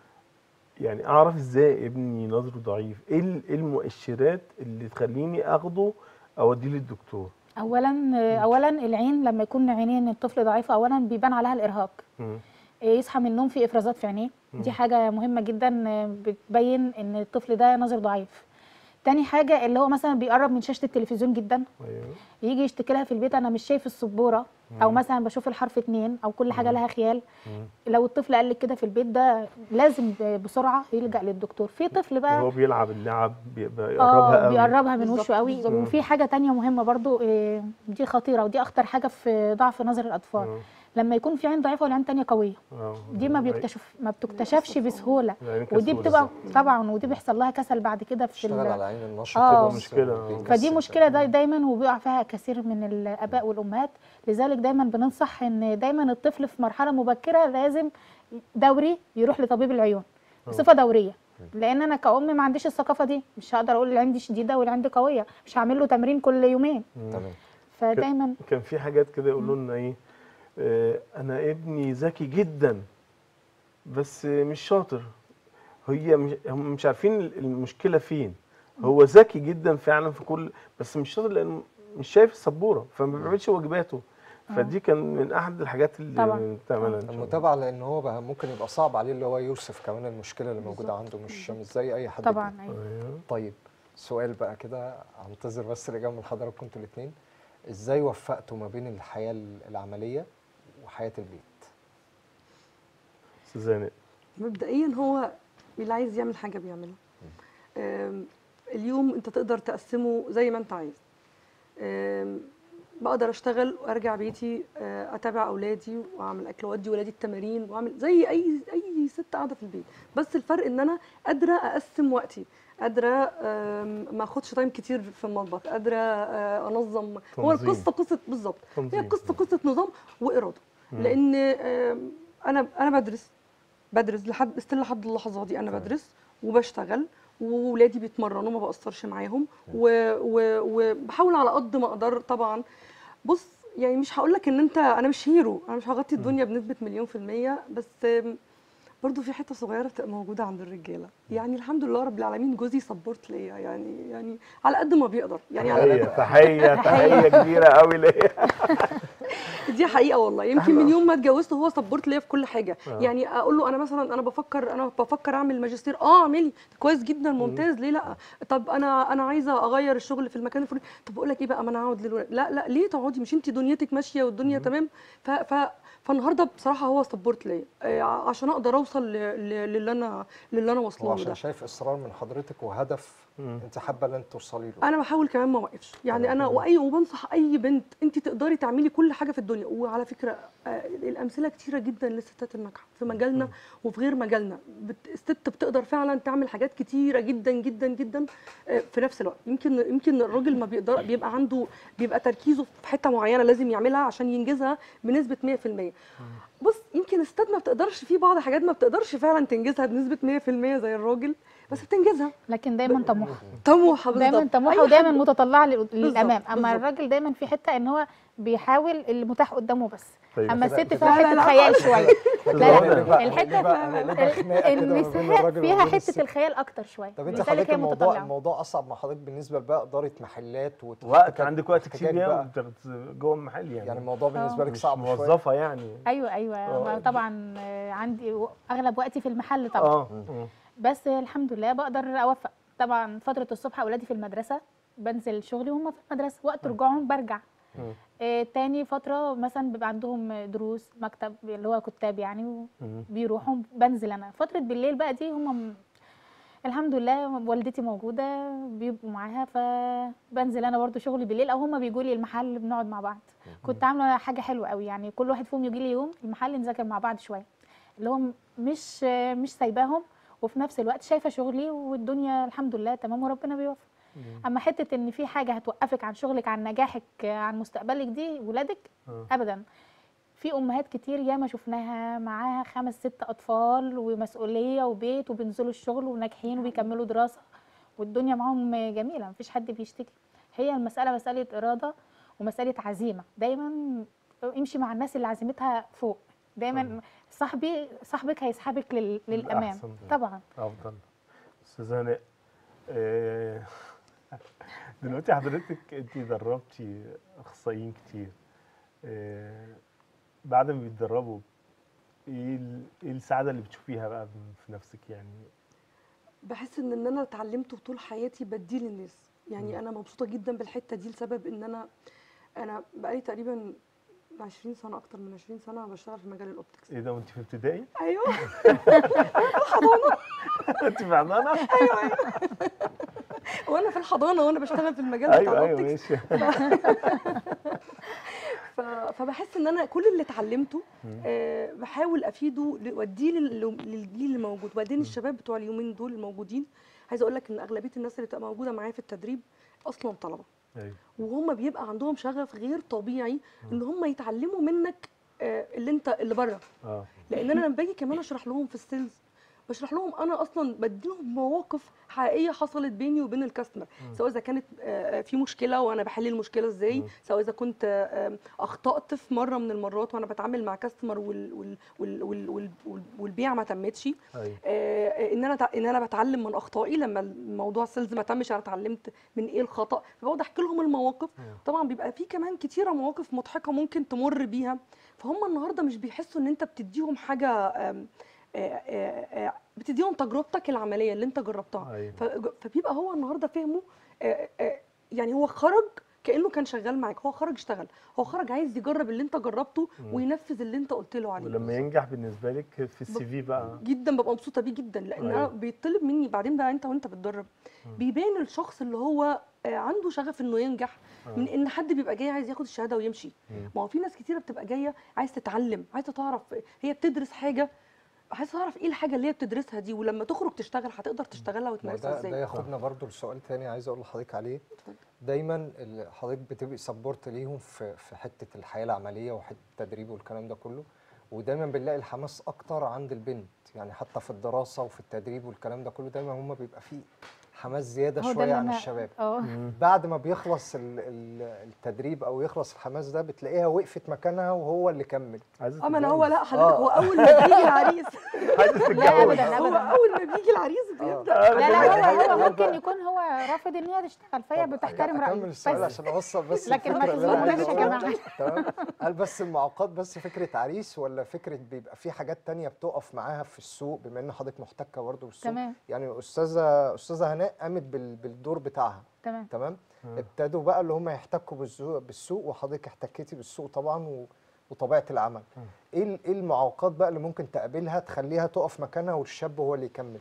يعني اعرف ازاي ابني نظره ضعيف ايه ال- إيه المؤشرات اللي تخليني اخده اوديه للدكتور اولا اولا العين لما يكون عينين الطفل ضعيفه اولا بيبان عليها الارهاق مم. يصحى من النوم في افرازات في عينيه دي حاجه مهمه جدا بتبين ان الطفل ده نظر ضعيف تاني حاجه اللي هو مثلا بيقرب من شاشه التلفزيون جدا ايوه يجي يشتكي لها في البيت انا مش شايف السبوره او مثلا بشوف الحرف اتنين او كل حاجه لها خيال لو الطفل قال لك كده في البيت ده لازم ب- بسرعه يلجا للدكتور في طفل بقى وهو بيلعب اللعب بيبقى يقربها اه قوي بيقربها من بالظبط، وشه قوي بالظبط. وفي حاجه تانية مهمه برضو إيه، دي خطيره ودي اخطر حاجه في ضعف نظر الاطفال آه. لما يكون في عين ضعيفه والعين تانية قويه آه. دي ما بيكتشف ما بتكتشفش بسهوله العين ودي كسولة بتبقى صح. طبعا ودي بيحصل لها كسل بعد كده في تشتغل ال- على عين النشط آه. كده بس مشكلة. بيكسل فدي ده. مشكله دا دايما وبيقع فيها كثير من الاباء والامهات لذلك دايما بننصح ان دايما الطفل في مرحله مبكره لازم دوري يروح لطبيب العيون بصفه دوريه لان انا كأم ما عنديش الثقافه دي مش هقدر اقول اللي عندي شديده واللي عندي قويه مش هعمل له تمرين كل يومين تمام فدايما كان في حاجات كده يقولوا لنا ايه آه انا ابني ذكي جدا بس مش شاطر هي مش هم مش عارفين المشكله فين هو ذكي جدا فعلا في كل بس مش شاطر لانه مش شايف السبوره فما بيعملش واجباته فدي كان من احد الحاجات اللي طبعاً. بتعملها إن شاء الله. المتابعه لان هو بقى ممكن يبقى صعب عليه اللي هو يوصف كمان المشكله اللي موجوده عنده مش مش زي اي حد طبعا تاني. أيوة. أيوه. طيب سؤال بقى كده هنتظر بس الاجابه من حضراتكم انتوا الاثنين ازاي وفقتوا ما بين الحياه العمليه وحياه البيت استاذ هانئ. مبدئيا هو اللي عايز يعمل حاجه بيعملها آم، اليوم انت تقدر تقسمه زي ما انت عايز آم، بقدر اشتغل وارجع بيتي آه، اتابع اولادي واعمل اكل واودي ولادي التمارين واعمل زي اي اي ست قاعده في البيت بس الفرق ان انا قادره اقسم وقتي قادره آم، ما اخدش تايم كتير في المطبخ قادره آه، انظم هو تنظيم. القصه قصه بالظبط هي تنظيم. قصه قصه نظام واراده مم. لان آم، انا انا بدرس بدرس لحد استل لحد اللحظه دي انا تمام. بدرس وبشتغل وولادي بيتمرنوا ما بقصرش معاهم و- و- وبحاول على قد ما اقدر طبعا بص يعني مش هقول لك ان انت انا مش هيرو انا مش هغطي الدنيا بنسبه مليون في الميه بس آم، برضو في حته صغيره بتبقى موجوده عند الرجاله يعني الحمد لله رب العالمين جوزي سبورت ليا يعني يعني على قد ما بيقدر يعني على تحيه تحيه تحيه كبيره قوي ليا دي حقيقه والله يمكن من يوم ما اتجوزت هو سبورت ليا في كل حاجه آه. يعني اقول له انا مثلا انا بفكر انا بفكر اعمل ماجستير اه اعملي كويس جدا ممتاز ليه لا طب انا انا عايزه اغير الشغل في المكان الفلاني طب بقول لك ايه بقى ما انا هقعد للولاد لا لا ليه تقعدي مش انت دنيتك ماشيه والدنيا تمام ف ف فالنهارده بصراحه هو سبورت ليا آه، عشان اقدر اوصل ل- ل- للي انا للي انا هو واصله له عشان ده شايف اصرار من حضرتك وهدف مم. انت حابه ان انت توصلي له انا بحاول كمان ما اوقفش يعني تمام. انا واي وبنصح اي بنت انت تقدري تعملي كل حاجه في الدنيا وعلى فكره آه، الامثله كتيره جدا للستات الناجحه في مجالنا وفي غير مجالنا بت- الست بتقدر فعلا تعمل حاجات كتيره جدا جدا جدا آه، في نفس الوقت يمكن يمكن الراجل ما بيقدر بيبقى عنده بيبقى تركيزه في حته معينه لازم يعملها عشان ينجزها بنسبه 100% بص يمكن الستات ما بتقدرش في بعض حاجات ما بتقدرش فعلا تنجزها بنسبه 100% زي الراجل بس بتنجزها لكن دايما طموحه طموحه بالظبط دايما طموحه أي ودايما حد- متطلعه لل- للامام اما بالظبط. الراجل دايما في حته ان هو بيحاول اللي متاح قدامه بس طيب اما كده- الست كده- فيها لا، لا، حته لا، خيال شويه لا لا نقلب بقى- الحتة نقلب بقى- نقلبها خناقة كده ما بين النساء الراجل فيها وبين الست. حته الخيال اكتر شويه طب انت لذلك حضرتك هي الموضوع متطلعه الموضوع اصعب مع حضرتك بالنسبه لبقى اداره محلات وقت وتحتك- عندك وقت كتير واحتكاك بيها بقى. وبتغت- جوه المحل يعني يعني الموضوع بالنسبه لك مش صعب شويه موظفه يعني ايوه ايوه آه. ما طبعا آه، عندي و- اغلب وقتي في المحل طبعا اه آه. بس الحمد لله بقدر اوفق طبعا فتره الصبح اولادي في المدرسه بنزل شغلي وهم في المدرسه وقت رجوعهم برجع مم. آه تاني فتره مثلا بيبقى عندهم دروس مكتب اللي هو كتاب يعني مم. وبيروحوا بنزل انا فتره بالليل بقى دي هم م- الحمد لله والدتي موجوده بيبقوا معاها فبنزل انا برضو شغلي بالليل او هم بيجوا لي المحل بنقعد مع بعض كنت عامله حاجه حلوه قوي يعني كل واحد فيهم يجي لي يوم المحل نذاكر مع بعض شويه اللي هو م- مش مش سايباهم وفي نفس الوقت شايفه شغلي والدنيا الحمد لله تمام وربنا بيوفق اما حته ان في حاجه هتوقفك عن شغلك عن نجاحك عن مستقبلك دي ولادك آه. ابدا في امهات كتير ياما شفناها معاها خمس ست اطفال ومسؤوليه وبيت وبينزلوا الشغل وناجحين وبيكملوا دراسه والدنيا معاهم جميله مفيش حد بيشتكي هي المساله مساله اراده ومساله عزيمه دايما امشي مع الناس اللي عزيمتها فوق دايما صاحبي صاحبك هيسحبك لل... للامام الأحسن ده. طبعا افضل استاذ هانئ آه، دلوقتي حضرتك انت دربتي اخصائيين كتير آه، بعد ما بيتدربوا ايه ال- ايه السعاده اللي بتشوفيها بقى في نفسك يعني بحس ان ان انا اتعلمته طول حياتي بديه للناس يعني انا مبسوطه جدا بالحته دي لسبب ان انا انا بقالي تقريبا 20 سنه اكتر من 20 سنه بشتغل في مجال الاوبتكس ايه ده وانت في ابتدائي ايوه انت في حضانه وانا في الحضانه وانا بشتغل في المجال بتاع ايوه ايوه الاوبتكس ماشي ف... فبحس ان انا كل اللي اتعلمته آه بحاول افيده ل- واديه لل- للجيل اللي موجود وبعدين الشباب بتوع اليومين دول الموجودين عايزه اقول لك ان اغلبيه الناس اللي بتبقى موجوده معايا في التدريب اصلا طلبه ايوه وهم بيبقى عندهم شغف غير طبيعي ان هم يتعلموا منك آه، اللي انت اللي بره اه لان انا لما باجي كمان اشرح لهم في السيلز بشرح لهم انا اصلا بديلهم مواقف حقيقيه حصلت بيني وبين الكاستمر سواء اذا كانت آه، في مشكله وانا بحل المشكله ازاي مم. سواء اذا كنت آه، اخطات في مره من المرات وانا بتعامل مع كاستمر وال وال وال وال وال وال والبيع ما تمتش ايوه آه، ان انا تع- ان انا بتعلم من اخطائي لما الموضوع السيلز ما تمش انا اتعلمت من ايه الخطا فبقعد احكي لهم المواقف مم. طبعا بيبقى في كمان كتيره مواقف مضحكه ممكن تمر بيها فهم النهارده مش بيحسوا ان انت بتديهم حاجه آم، آه، آه، آه، بتديهم تجربتك العمليه اللي انت جربتها ايوه ف- فبيبقى هو النهارده فهمه آه، آه، يعني هو خرج كانه كان شغال معاك هو خرج اشتغل هو خرج عايز يجرب اللي انت جربته مم. وينفذ اللي انت قلت له عليه ولما ينجح بالنسبه لك في السي في بقى جدا ببقى مبسوطه بيه جدا لان أيوة. انا بيطلب مني بعدين بقى انت وانت بتدرب مم. بيبان الشخص اللي هو آه، عنده شغف انه ينجح آه. من ان حد بيبقى جاي عايز ياخد الشهاده ويمشي مم. ما هو في ناس كتيره بتبقى جايه عايز تتعلم عايزه تعرف هي بتدرس حاجه عايزه تعرف ايه الحاجه اللي هي بتدرسها دي ولما تخرج تشتغل هتقدر تشتغلها ما وتمارسها ده ده ازاي ياخدنا برضو لسؤال تاني عايز اقول لحضرتك عليه اتفضل. دايما ال- حضرتك بتبقي سبورت ليهم في في حته الحياه العمليه وحته التدريب والكلام ده كله ودايما بنلاقي الحماس اكتر عند البنت يعني حتى في الدراسه وفي التدريب والكلام ده كله دايما هم بيبقى فيه حماس زياده هو ده شويه اللي عن أنا- الشباب اه مم. بعد ما بيخلص ال- ال- التدريب او يخلص الحماس ده بتلاقيها وقفت مكانها وهو اللي كمل عايزه اه ما انا هو لا تتجوز. حضرتك آه. هو اول ما بيجي العريس عايزه لا تتجوز ابدا هو ابدا اول ما بيجي العريس بيبدا آه. لا لا هو هل- هو هل ممكن بقى- يكون هو رافض ان هي تشتغل فهي طب بتحترم اكمل رايه السؤال بس عشان اوصل بس لكن ما الفكرة اللي أنا عايز تظلموناش يا أقولها. جماعه تمام هل بس المعوقات بس فكره عريس ولا فكره بيبقى في حاجات تانية بتقف معاها في السوق بما ان حضرتك محتكه برضه بالسوق تمام يعني استاذه استاذه هناء قامت بال- بالدور بتاعها تمام تمام آه. ابتدوا بقى اللي هم يحتكوا بالسوق بالسوق وحضرتك احتكيتي بالسوق طبعا و... وطبيعه العمل آه. ايه ال- ايه المعوقات بقى اللي ممكن تقابلها تخليها تقف مكانها والشاب هو اللي يكمل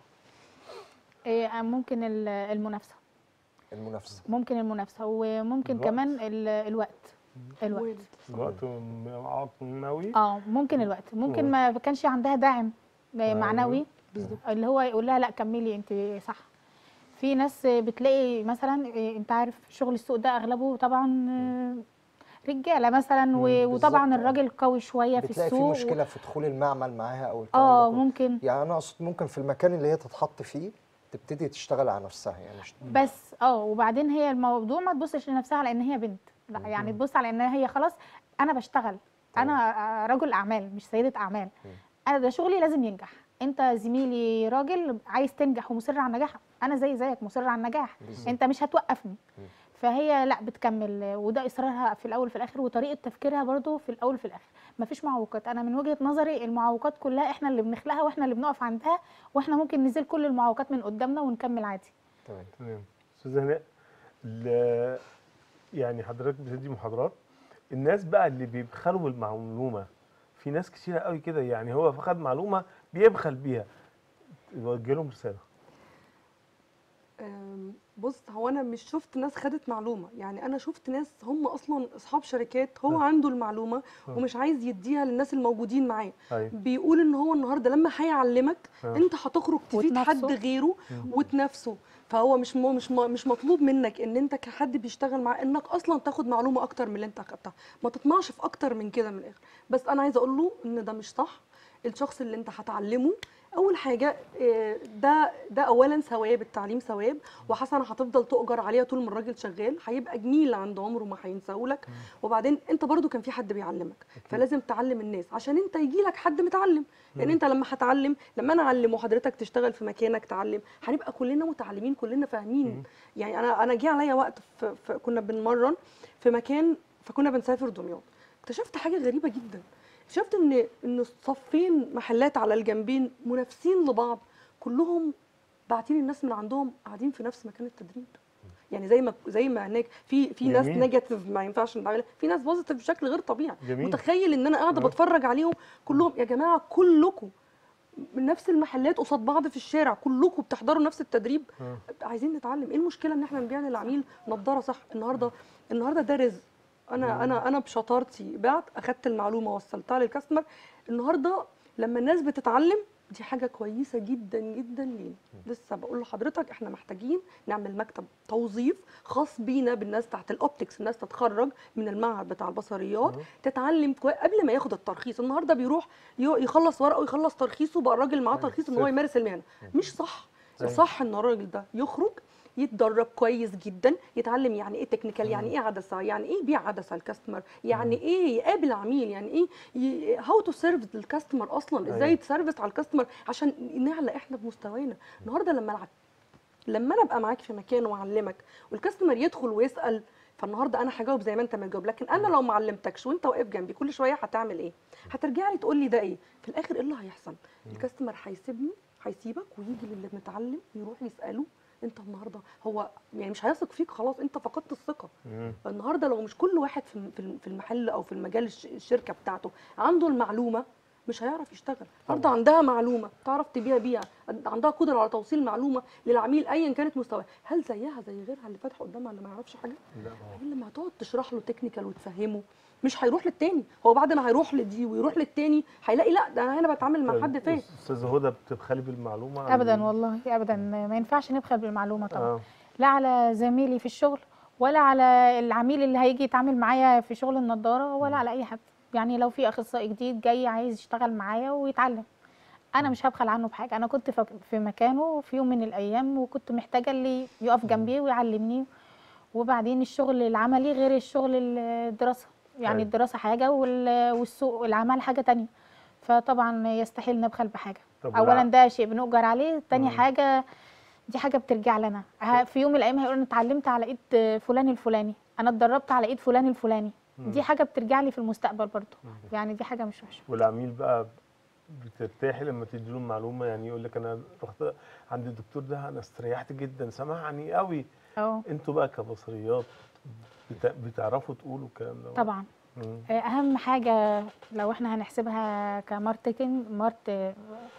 إيه، ممكن ال- المنافسه المنافسه ممكن المنافسه وممكن الوقت. كمان ال- الوقت الوقت وين؟ الوقت معاق معنوي اه ممكن الوقت ممكن مم. ما كانش عندها داعم أيوة. معنوي بالظبط اللي هو يقول لها لا كملي انت صح في ناس بتلاقي مثلا إيه، انت عارف شغل السوق ده اغلبه طبعا آه، رجاله مثلا و- بالظبط، وطبعا آه. الراجل قوي شويه في بتلاقي في السوق مشكله في دخول المعمل معاها او الكلام اه ده كله. ممكن يعني انا اقصد ممكن في المكان اللي هي تتحط فيه تبتدي تشتغل على نفسها يعني مش بس اه وبعدين هي الموضوع ما تبصش لنفسها على ان هي بنت لا يعني تبص على ان هي خلاص انا بشتغل انا آه، رجل اعمال مش سيده اعمال مم. انا ده شغلي لازم ينجح انت زميلي راجل عايز تنجح ومصر على النجاح انا زي زيك مصر على النجاح بالظبط. انت مش هتوقفني مم. فهي لا بتكمل وده اصرارها في الاول وفي الاخر وطريقه تفكيرها برضو في الاول وفي الاخر مفيش معوقات انا من وجهه نظري المعوقات كلها احنا اللي بنخلقها واحنا اللي بنقف عندها واحنا ممكن نزيل كل المعوقات من قدامنا ونكمل عادي تمام تمام استاذه هناء ال- يعني حضرتك بتدي محاضرات الناس بقى اللي بيبخلوا بالمعلومه في ناس كتيره قوي كده يعني هو خد معلومه بيبخل بيها يوجه لهم رساله أم، بص هو انا مش شفت ناس خدت معلومه يعني انا شفت ناس هم اصلا اصحاب شركات هو آه. عنده المعلومه آه. ومش عايز يديها للناس الموجودين معاه ايوه بيقول ان هو النهارده لما هيعلمك آه. انت هتخرج تفيد حد وتنافسه. غيره وتنافسه فهو مش م- مش م- مش مطلوب منك ان انت كحد بيشتغل معاه انك اصلا تاخد معلومه اكتر من اللي انت اخدتها ما تطمعش في اكتر من كده من الاخر بس انا عايزه اقول له ان ده مش صح الشخص اللي انت هتعلمه اول حاجه آه، ده ده اولا ثواب التعليم ثواب وحسنه هتفضل تؤجر عليها طول ما الراجل شغال هيبقى جميل عند عمره ما هينساهولك وبعدين انت برضو كان في حد بيعلمك فلازم تعلم الناس عشان انت يجي لك حد متعلم لان انت لما هتعلم لما انا اعلم وحضرتك تشتغل في مكانك تعلم هنبقى كلنا متعلمين كلنا فاهمين يعني انا انا جه عليا وقت في في كنا بنمرن في مكان فكنا بنسافر دمياط اكتشفت حاجه غريبه جدا اكتشفت ان ان صفين محلات على الجنبين منافسين لبعض كلهم باعتين الناس من عندهم قاعدين في نفس مكان التدريب يعني زي ما زي ما هناك في في ناس جميل. نيجاتيف ما ينفعش نتعامل في ناس بوزيتيف بشكل غير طبيعي جميل. متخيل ان انا قاعده آه. بتفرج عليهم كلهم يا جماعه كلكم من نفس المحلات قصاد بعض في الشارع كلكم بتحضروا نفس التدريب آه. عايزين نتعلم ايه المشكله ان احنا نبيع للعميل نضاره صح النهارده النهارده ده رزق انا انا انا بشطارتي بعت اخدت المعلومه وصلتها للكاستمر النهارده لما الناس بتتعلم دي حاجه كويسه جدا جدا لينا لسه بقول لحضرتك احنا محتاجين نعمل مكتب توظيف خاص بينا بالناس تحت الاوبتكس الناس تتخرج من المعهد بتاع البصريات تتعلم كوي... قبل ما ياخد الترخيص النهارده بيروح ي- يخلص ورقه ويخلص ترخيصه بقى الراجل معاه أيوة، ترخيص ان هو صفر. يمارس المهنه مش صح صحيح. الصح ان الراجل ده يخرج يتدرب كويس جدا يتعلم يعني ايه تكنيكال يعني ايه عدسه يعني ايه يبيع عدسه الكاستمر يعني ايه يقابل عميل يعني ايه هاو تو سيرفيس الكاستمر اصلا ازاي أيوة. يتسرفس على الكاستمر عشان نعلى احنا بمستوانا النهارده لما الع- لما انا ابقى معاك في مكان واعلمك والكاستمر يدخل ويسال فالنهارده انا هجاوب زي ما انت ما تجاوب لكن انا لو ما علمتكش وانت واقف جنبي كل شويه هتعمل ايه هترجع لي تقول لي ده ايه في الاخر ايه اللي هيحصل الكاستمر هيسيبني هيسيبك ويجي للي متعلم يروح يساله انت النهارده هو يعني مش هيثق فيك خلاص انت فقدت الثقه مم. النهارده لو مش كل واحد في في- في المحل او في المجال الش- الشركه بتاعته عنده المعلومه مش هيعرف يشتغل النهارده عندها معلومه تعرف تبيع بيها عندها قدره على توصيل معلومه للعميل ايا كانت مستواه هل زيها زي غيرها اللي فاتحه قدامها اللي ما يعرفش حاجه لا ما هو. غير لما هتقعد تشرح له تكنيكال وتفهمه مش هيروح للتاني هو بعد ما هيروح لدي ويروح للتاني هيلاقي لا ده انا هنا بتعامل مع حد فاهم استاذه هدى بتبخلي بالمعلومه عن- ابدا والله ابدا ما ينفعش نبخل بالمعلومه طبعا اه لا على زميلي في الشغل ولا على العميل اللي هيجي يتعامل معايا في شغل النضاره ولا على اي حد يعني لو في اخصائي جديد جاي عايز يشتغل معايا ويتعلم انا مش هبخل عنه بحاجه انا كنت ف- في مكانه في يوم من الايام وكنت محتاجه اللي يقف جنبي ويعلمني وبعدين الشغل العملي غير الشغل الدراسه يعني أيوة. الدراسه حاجه وال- والسوق والعمل حاجه تانية فطبعا يستحيل نبخل بحاجه طب اولا والع- ده شيء بنؤجر عليه تاني مم. حاجه دي حاجه بترجع لنا ه- في يوم من الايام هيقول انا اتعلمت على ايد فلان الفلاني انا اتدربت على ايد فلان الفلاني دي حاجه بترجع لي في المستقبل برضو يعني دي حاجه مش وحشه والعميل بقى بترتاحي لما تدي له معلومه يعني يقول لك انا رحت عند الدكتور ده انا استريحت جدا سمعني قوي اه انتوا بقى كبصريات بت- بتعرفوا تقولوا الكلام ده طبعا مم. آه، اهم حاجه لو احنا هنحسبها كماركتنج مارت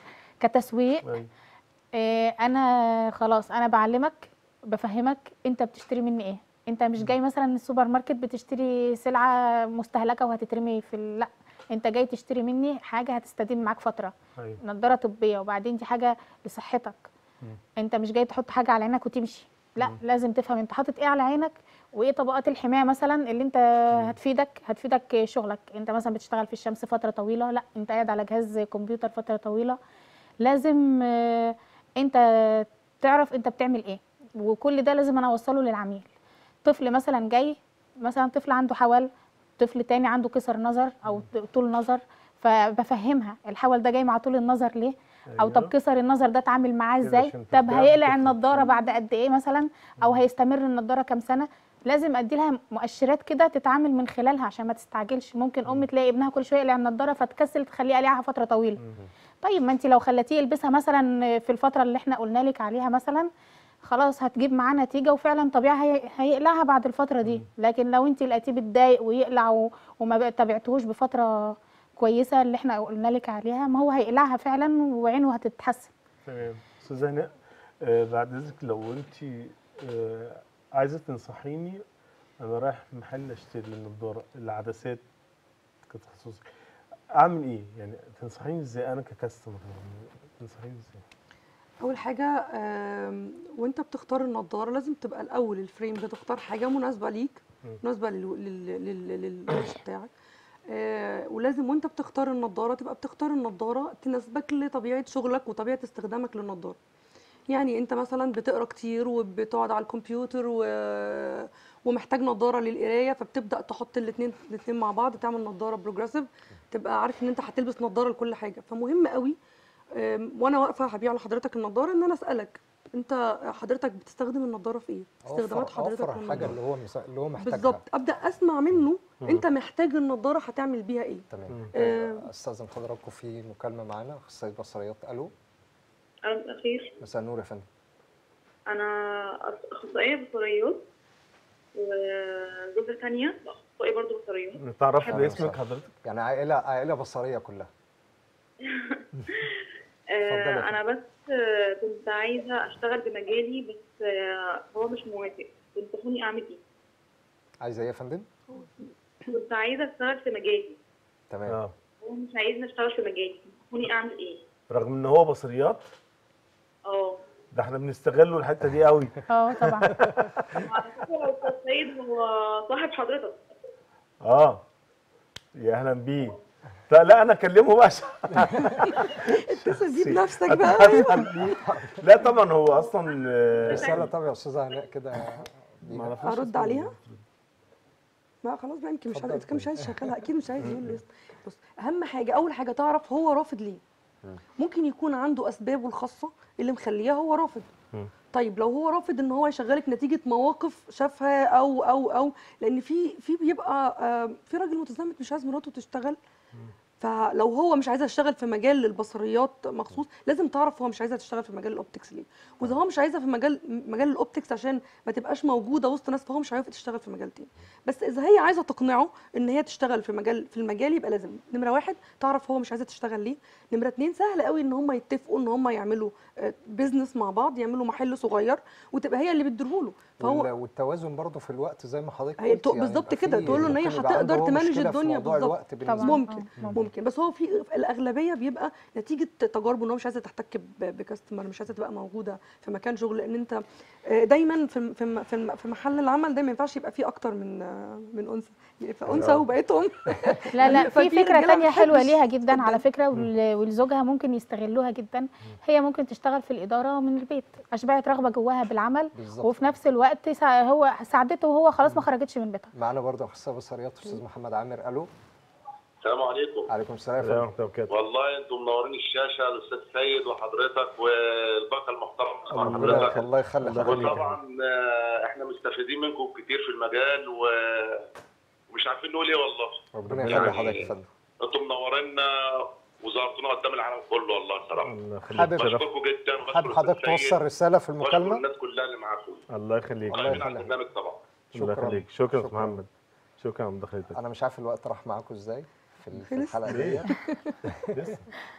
كتسويق أيوة. آه، انا خلاص انا بعلمك بفهمك انت بتشتري مني ايه انت مش جاي مثلا السوبر ماركت بتشتري سلعه مستهلكه وهتترمي في ال- لا انت جاي تشتري مني حاجه هتستديم معاك فتره ايوه نضاره طبيه وبعدين دي حاجه لصحتك مم. انت مش جاي تحط حاجه على عينك وتمشي لا لازم تفهم انت حاطط ايه على عينك وايه طبقات الحمايه مثلا اللي انت هتفيدك هتفيدك شغلك انت مثلا بتشتغل في الشمس فتره طويله لا انت قاعد على جهاز كمبيوتر فتره طويله لازم آه، انت تعرف انت بتعمل ايه وكل ده لازم انا اوصله للعميل طفل مثلا جاي مثلا طفل عنده حول طفل تاني عنده كسر نظر او طول نظر فبفهمها الحول ده جاي مع طول النظر ليه او طب أيوة. كسر النظر ده اتعامل معاه كده ازاي عشان طب تبدأ هيقلع تفهم. النضاره بعد قد ايه مثلا او هيستمر النضاره كام سنه لازم ادي لها مؤشرات كده تتعامل من خلالها عشان ما تستعجلش ممكن ام تلاقي ابنها كل شويه يقلع النضاره فتكسل تخليه يقلعها فتره طويله مم. طيب ما انت لو خلتيه يلبسها مثلا في الفتره اللي احنا قلنا لك عليها مثلا خلاص هتجيب معاه نتيجه وفعلا طبيعي هي- هيقلعها بعد الفتره دي لكن لو انت لقيتيه بتضايق ويقلع و- وما بق- تابعتهوش بفتره كويسه اللي احنا قلنا لك عليها ما هو هيقلعها فعلا وعينه هتتحسن تمام استاذه هناء آه بعد اذنك لو انت آه عايزه تنصحيني انا رايح محل اشتري النضاره العدسات كتخصصي اعمل ايه يعني تنصحيني ازاي انا ككاستمر يعني تنصحيني ازاي اول حاجه آم، وانت بتختار النضاره لازم تبقى الاول الفريم بتختار حاجه مناسبه ليك مم. مناسبه لل- لل- لل- للوش بتاعك آه، ولازم وانت بتختار النضاره تبقى بتختار النضاره تناسبك لطبيعه شغلك وطبيعه استخدامك للنضاره يعني انت مثلا بتقرا كتير وبتقعد على الكمبيوتر و... ومحتاج نضاره للقرايه فبتبدا تحط الاثنين الاثنين مع بعض تعمل نضاره بروجريسيف تبقى عارف ان انت هتلبس نضاره لكل حاجه فمهم قوي أم، وانا واقفه هبيع لحضرتك النضاره ان انا اسالك انت حضرتك بتستخدم النضاره في ايه استخدامات أوفر- حضرتك أوفر الحاجه للنضارة. اللي هو مس- اللي هو محتاجها بالظبط ابدا اسمع منه مم. انت محتاج النضاره هتعمل بيها ايه تمام مم. آه، استاذن حضراتكم في مكالمه معانا اخصائي بصريات الو ألو الأخير مساء النور يا فندم أنا أخصائية بصريات وزوجة تانية أخصائية برضه بصريات تعرف أهلا باسمك وسهلا. حضرتك يعني عائله عائله بصريه كلها اتفضلي يا آه، أنا بس آه، كنت عايزة أشتغل بمجالي بس آه، هو مش موافق تنصحوني أعمل إيه؟ عايزه ايه يا فندم كنت عايزة أشتغل في مجالي تمام اه هو مش عايزني أشتغل في مجالي تنصحوني أعمل إيه؟ رغم ان هو بصريات اه ده احنا بنستغله الحته دي قوي اه طبعا وعلى فكره استاذ سيد هو صاحب حضرتك اه يا اهلا بيه لا لا انا اكلمه بقى عشان اتصل بيه بنفسك بقى أتفهم بيه. لا طبعا هو اصلا آه، رساله طب يا استاذه هناء كده ما ليها. اعرفوش أرد اسمه. عليها؟ ما خلاص بقى يمكن مش اتفضل. عايز كان مش عايز يشغلها اكيد مش عايز يقول لي اسم. بص اهم حاجه اول حاجه تعرف هو رافض ليه ممكن يكون عنده اسبابه الخاصه اللي مخليها هو رافض مم. طيب لو هو رافض ان هو يشغلك نتيجه مواقف شافها او او او لان في في بيبقى آه، في راجل متزمت مش عايز مراته تشتغل فلو هو مش عايزها تشتغل في مجال البصريات مخصوص لازم تعرف هو مش عايزها تشتغل في مجال الاوبتكس ليه واذا هو مش عايزها في مجال مجال الاوبتكس عشان ما تبقاش موجوده وسط ناس فهو مش هيوافق تشتغل في مجال تاني بس اذا هي عايزه تقنعه ان هي تشتغل في مجال في المجال يبقى لازم نمره واحد تعرف هو مش عايزه تشتغل ليه نمره اتنين سهل قوي ان هم يتفقوا ان هم يعملوا بيزنس مع بعض يعملوا محل صغير وتبقى هي اللي بتديرهوله وال- فهو والتوازن برضه في الوقت زي ما حضرتك هي قلت تو- بالظبط يبقى كده، في- تقول له إن هي ممكن يبقى عنده هتقدر هو تمانج مشكلة في الدنيا موضوع بالظبط. الوقت بالنسبة طبعاً. له. ممكن آه، ممكن. ممكن بس هو في في الاغلبيه بيبقى نتيجه تجاربه ان هو مش عايزه تحتك ب- بكاستمر مش عايزه تبقى موجوده في مكان شغل لان انت آه، دايما في في في في محل العمل ده ما ينفعش يبقى فيه اكتر من آه، من انثى يعني فانثى آه. وبقيتهم لا لا ففي في فكره رجالة تانية ما حلوه بتحبش ليها جدا على اتفضل. فكره وال- ولزوجها ممكن يستغلوها جدا هي ممكن تشتغل في الاداره من البيت اشبعت رغبه جواها بالعمل بالظبط. وفي نفس الوقت سا- هو ساعدته وهو خلاص ما خرجتش من بيتها معانا برضه اخصائي بصريات استاذ محمد عامر الو السلام عليكم عليكم السلام يا لا، فندم وقت وكده. والله انتم منورين الشاشه الاستاذ سيد وحضرتك والباقه المحترم مع ربنا حضرتك الله يخلي الله حضرتك يخليك. وطبعا آه، احنا مستفيدين منكم كتير في المجال و... ومش عارفين نقول ايه والله ربنا يعني- يخلي حضرتك يا فندم انتم منورينا وزارتونا قدام العالم كله والله صراحه الله يخليك حابب- شرف. بشكركم جدا وبشكر حابب حضرتك الأستاذ سيد توصل رساله في وبشكر المكالمه الناس كلها اللي معاكم الله يخليك الله قائمين على يخليك. البرنامج طبعا الله شكرا يخليك شكرا يا شكراً. محمد شكرا على مداخلتك انا مش عارف الوقت راح معاكم ازاي في ال- في خلص. الحلقه دي ليه؟ لسه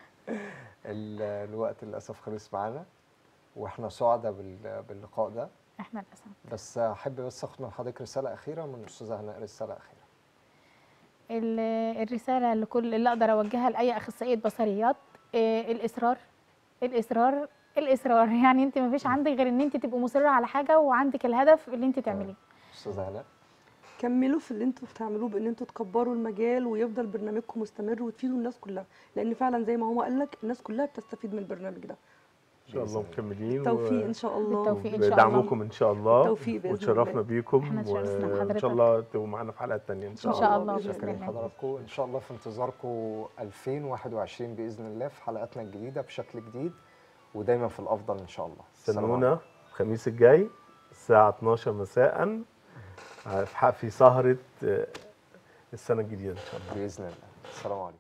ال- الوقت للاسف خلص معانا واحنا سعداء بال- باللقاء ده احنا للاسف بس احب بس اخد من حضرتك رساله اخيره من الاستاذه هناء رساله اخيره ال- الرساله لكل اللي اقدر اوجهها لاي اخصائيه بصريات آه، الاصرار الاصرار الاصرار يعني انت ما فيش عندك غير ان انت تبقي مصره على حاجه وعندك الهدف اللي انت تعمليه استاذه هناء كملوا في اللي انتوا بتعملوه بان انتوا تكبروا المجال ويفضل برنامجكم مستمر وتفيدوا الناس كلها لان فعلا زي ما هو قال لك الناس كلها بتستفيد من البرنامج ده ان شاء الله مكملين توفيق ان شاء الله بالتوفيق. إن شاء الله. بدعمكم ان شاء الله بالتوفيق بإذن وتشرفنا الله. بيكم إحنا اتشرفنا وان بحضرتك. شاء الله تبقوا معانا في حلقات تانية ان شاء ان الله شاء الله بإذن باذن شكرا الله لحضراتكم ان شاء الله في انتظاركم 2021 باذن الله في حلقاتنا الجديده بشكل جديد ودايما في الافضل ان شاء الله السلام عليكم. استنونا الخميس الجاي الساعة 12 مساء في في سهرة آه، السنة الجديدة ان شاء الله باذن الله السلام عليكم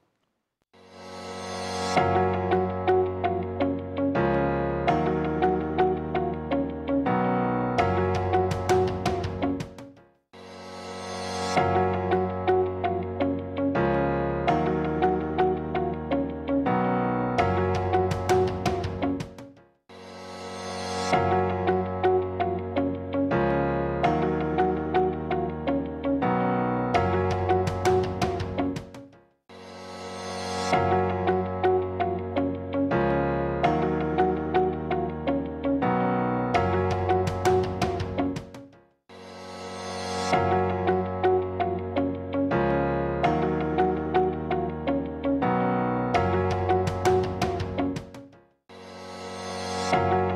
Thank